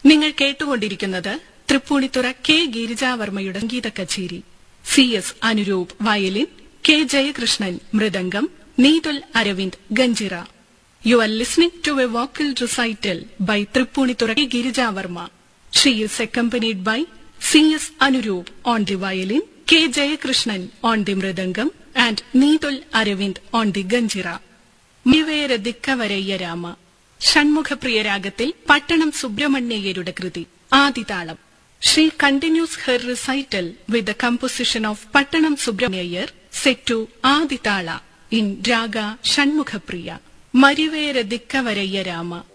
നിങ്ങൾ കേട്ടുകൊണ്ടിരിക്കുന്നത് തൃപ്പൂണിത്തുറ കെ ഗിരിജാവർമ്മയുടെ സംഗീത കച്ചേരി C S Anuroop violin K Jayakrishnan mridangam Neethul Aravind ganjira you are listening to a vocal recital by Tripunithura K Girijavarma she is accompanied by C S Anuroop on the violin K Jayakrishnan on the mridangam and Neethul Aravind on the ganjira മിവേര ദിക്കവരയ്യ രാമ ഷൺമുഖപ്രിയ രാഗത്തിൽ പട്ടണം സുബ്രഹ്മണ്യയ്യരുടെ കൃതി ആദിതാളം she continues her recital with the composition of Pattanam Subramanya Iyer set to Adi tala in രാഗ ഷൺമുഖപ്രിയ മരിവേര ദിക്കവരയ്യ രാമ